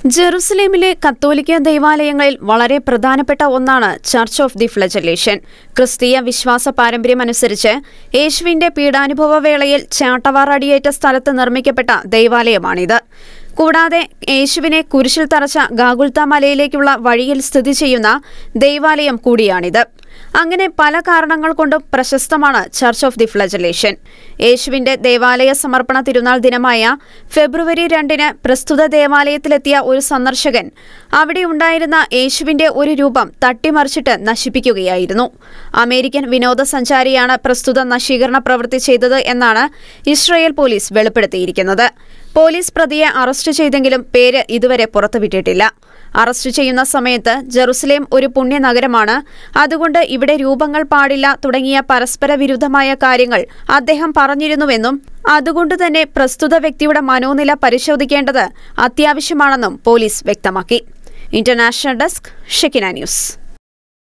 ജെറുസലേമിലെ കത്തോലിക്ക ദൈവാലയങ്ങളിൽ വളരെ പ്രധാനപ്പെട്ട ഒന്നാണ് ചർച്ച് ഓഫ് ദി ഫ്ലജലേഷൻ ക്രിസ്തീയ വിശ്വാസ പാരമ്പര്യമനുസരിച്ച് യേശുവിന്റെ പീഡാനുഭവ വേളയിൽ ചാട്ടവാർ അടിയേറ്റ സ്ഥലത്ത് നിർമ്മിക്കപ്പെട്ട ദൈവാലയമാണിത് കൂടാതെ യേശുവിനെ കുരിശിൽ തറച്ച ഗാഗുൽത്ത മലയിലേക്കുള്ള വഴിയിൽ സ്ഥിതി ചെയ്യുന്ന ദൈവാലയം കൂടിയാണിത് അങ്ങനെ പല കാരണങ്ങൾ കൊണ്ടും പ്രശസ്തമാണ് ചർച്ച് ഓഫ് ദി ഫ്ലജലേഷൻ യേശുവിന്റെ ദേവാലയ സമർപ്പണ തിരുനാൾ ദിനമായ ഫെബ്രുവരി രണ്ടിന് പ്രസ്തുത ദേവാലയത്തിലെത്തിയ ഒരു സന്ദർശകൻ അവിടെ ഉണ്ടായിരുന്ന യേശുവിന്റെ ഒരു രൂപം തട്ടിമറിച്ചിട്ട് നശിപ്പിക്കുകയായിരുന്നു അമേരിക്കൻ വിനോദസഞ്ചാരിയാണ് പ്രസ്തുത നശീകരണ പ്രവൃത്തി ചെയ്തത് എന്നാണ് ഇസ്രയേൽ പോലീസ് വെളിപ്പെടുത്തിയിരിക്കുന്നത് പോലീസ് പ്രതിയെ അറസ്റ്റ് ചെയ്തെങ്കിലും പേര് ഇതുവരെ പുറത്തുവിട്ടിട്ടില്ല അറസ്റ്റ് ചെയ്യുന്ന സമയത്ത് ജെറുസലേം ഒരു പുണ്യനഗരമാണ് അതുകൊണ്ട് ഇവിടെ രൂപങ്ങൾ പാടില്ല തുടങ്ങിയ പരസ്പര വിരുദ്ധമായ കാര്യങ്ങൾ അദ്ദേഹം പറഞ്ഞിരുന്നുവെന്നും അതുകൊണ്ട് തന്നെ പ്രസ്തുത വ്യക്തിയുടെ മനോനില പരിശോധിക്കേണ്ടത് അത്യാവശ്യമാണെന്നും പോലീസ് വ്യക്തമാക്കി ഇന്റർനാഷണൽ ഡെസ്ക് ഷെക്കിന ന്യൂസ്